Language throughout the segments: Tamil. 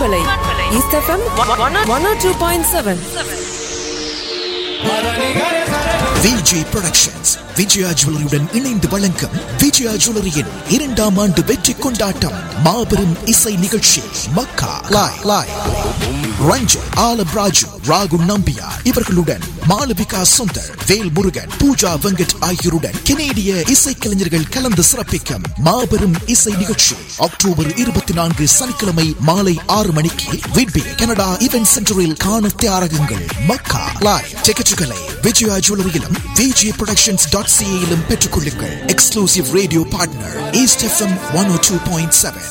காற்றலை East FM one two point seven Vijay productions Vijaya ஜுவல்லரியுடன் இணைந்து வழங்கும் விஜயா ஜுவல்லரியின் இரண்டாம் ஆண்டு வெற்றி கொண்டாட்டம் மாபெரும் இசை நிகழ்ச்சி மக்கா லாய் லாய் ரஞ்சன் ஆலம் ராஜு ராகு நம்பியா இவர்களுடன் மாளவிகா சுந்தர் வேல் முருகன் பூஜா வெங்கட் ஆகியோருடன் கெனேடிய இசைக்கலைஞர்கள் கலந்து சிறப்பிக்கும் மாபெரும் இசை நிகழ்ச்சி அக்டோபர் இருபத்தி நான்கு சனிக்கிழமை மாலை ஆறு மணிக்கு விட்பி கனடா இவென்ட் சென்டரில் காண தயாராகுங்கள் மக்கா லாய் டிக்கெட்டுகளை விஜயா ஜுவல்லரியிலும் விஜி ப்ரொடக்ஷன்ஸ் டாட் சிஏயிலும் பெற்றுக்கொள்ளுங்கள் exclusive radio partner East FM one O two point seven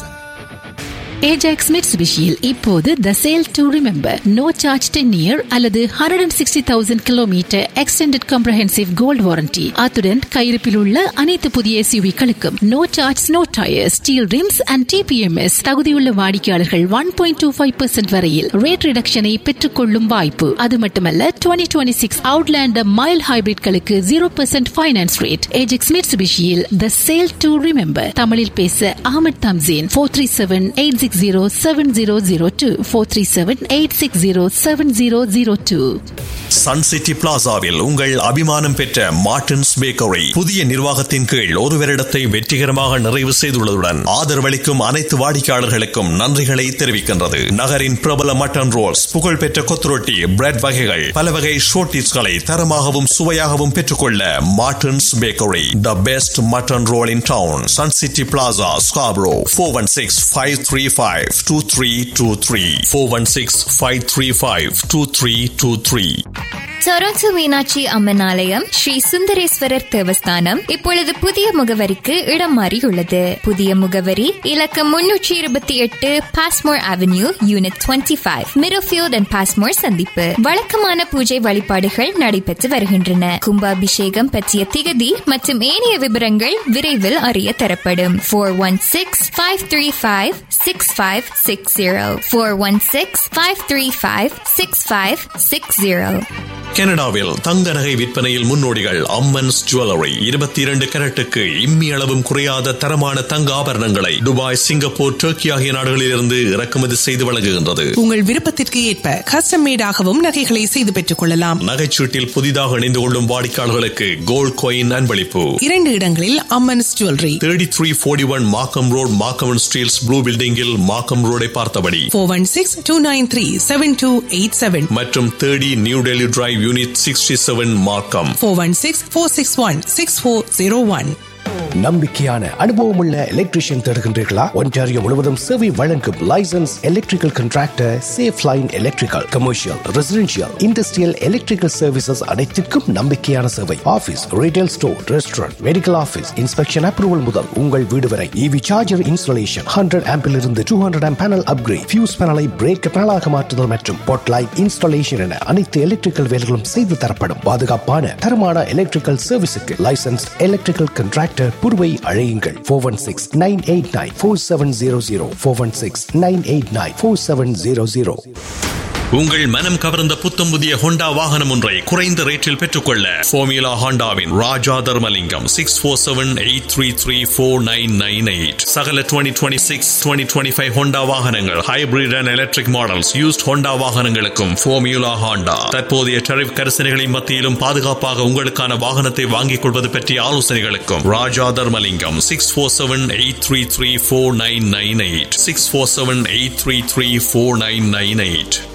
Ajax மிட்சுபிஷியில் இப்போது the sale to remember no charge ten year அல்லது hundred and sixty thousand kilometre extended comprehensive gold warranty அத்துடன் கையிருப்பில் உள்ள அனைத்து புதிய எஸ்யூவிகளுக்கும் no charge no tyre steel rims and TPMS தகுதியுள்ள வாடிக்கையாளர்கள் one point two five percent வரையில் ரேட் ரிடக்ஷனை பெற்றுக்கொள்ளும் வாய்ப்பு அது மட்டுமல்ல twenty twenty six Outlander mile ஹைபிரிட்களுக்கு zero percent finance rate Ajax மிட்சுபிஷியில் த சேல் டு ரிமெம்பர் தமிழில் பேச Ahmed Thamseen four three seven eight six zero seven zero zero two four three seven eight six zero seven zero zero two Sun City பிளாசாவில் உங்கள் அபிமானம் பெற்ற மார்டின்ஸ் பேக்கரி புதிய நிர்வாகத்தின் கீழ் ஒரு வருடத்தை வெற்றிகரமாக நிறைவு செய்துள்ளதுடன் ஆதரவளிக்கும் அனைத்து வாடிக்கையாளர்களுக்கும் நன்றிகளை தெரிவிக்கின்றது நகரின் பிரபல மட்டன் ரோல்ஸ் புகழ்பெற்ற கொத்துரொட்டி பிரெட் வகைகள் பல வகை ஷோர்டிஸ்களை தரமாகவும் சுவையாகவும் பெற்றுக்கொள்ள Martin's bakery the best mutton roll in town Sun City Plaza Scarborough four one six five three five two three two three four one six five three five two three two three Toronto Meenakshi Amman ஆலயம் ஸ்ரீ சுந்தரேஸ்வரர் தேவஸ்தானம் இப்பொழுது புதிய முகவரிக்கு இடம் மாறியுள்ளது புதிய முகவரி இலக்கம் முன்னூற்றி இருபத்தி எட்டு Passmore avenue unit twenty five மிரோஃபியோட் அண்ட் பாஸ்மோர் சந்திப்பு வழக்கமான பூஜை வழிபாடுகள் நடைபெற்று வருகின்றன கும்பாபிஷேகம் பற்றிய திகதி மற்றும் ஏனைய விவரங்கள் விரைவில் அறிய தரப்படும் four one six five three five six five six zero four one six five three five six five six zero கனடாவில் தங்க நகை விற்பனையில் முன்னோடிகள் அம்மன்ஸ் ஜுவல்லரி இருபத்தி இரண்டு கரட்டுக்கு இம்மி அளவும் குறையாத தரமான தங்க ஆபரணங்களை துபாய் சிங்கப்பூர் டர்க்கி ஆகிய நாடுகளிலிருந்து இறக்குமதி செய்து வழங்குகின்றது உங்கள் விருப்பத்திற்கு ஏற்ப கஸ்டம் மேடாகவும் நகைகளை செய்து பெற்றுக் கொள்ளலாம் நகைச்சீட்டில் புதிதாக இணைந்து கொள்ளும் வாடிக்கையாளர்களுக்கு கோல்ட் காயின் அன்பளிப்பு இரண்டு இடங்களில் Ammans jewellery thirty three forty one Markham road Markham Steeles blue பில்டிங்கில் மாக்கம் ரோடை பார்த்தபடி four one six two nine three seven two eight seven மற்றும் thirty New Delhi drive unit sixty seven Markham four one six four six one six four zero one நம்பிக்கையான அனுபவமுள்ள எலக்ட்ரிஷியன் தேடுகின்றீர்களா ஒன்டாரியோ முழுவதும் சேவை வழங்கும் licence electrical contractor safe line electrical commercial residential industrial electrical services அனைத்திற்கும் நம்பிக்கையான சேவை office retail store restaurant medical office inspection approval முதல் உங்கள் வீடு வரை இவி சார்ஜர் இன்ஸ்டாலேஷன் ஹண்ட்ரட் ஆம்பில் இருந்து two hundred amp panel upgrade fuse பேனலை பிரேக் பேனலாக மாற்றுதல் மற்றும் பொட் லைட் இன்ஸ்டாலேஷன் என அனைத்து எலக்ட்ரிக்கல் வேலைகளும் செய்து தரப்படும் பாதுகாப்பான தரமான எலக்ட்ரிக்கல் சர்வீஸுக்கு லைசன்ஸ் எலக்ட்ரிக்கல் கண்ட்ராக்டர் புருவை அழையுங்கள் four one six nine eight nine four seven zero zero four one six nine eight nine four seven zero zero உங்கள் மனம் கவர்ந்த புத்தம் புதிய ஹோண்டா வாகனம் ஒன்றை குறைந்த ரேட்டில் பெற்றுக்கொள்ள ஃபோமியூலா ஹோண்டாவின் Raja Dharmalingam six four seven eight three three four nine nine eight சகல twenty twenty six twenty twenty five Honda வாகனங்கள் hybrid and electric models used Honda வாகனங்களுக்கும் ஃபோமியூலா ஹோண்டா தற்போதைய டரிஃப் கரிசனைகளின் மத்தியிலும் பாதுகாப்பாக உங்களுக்கான வாகனத்தை வாங்கிக் கொள்வது பற்றிய ஆலோசனைகளுக்கும் Raja Dharmalingam six four seven eight three three four nine nine eight six four seven eight three three four nine nine eight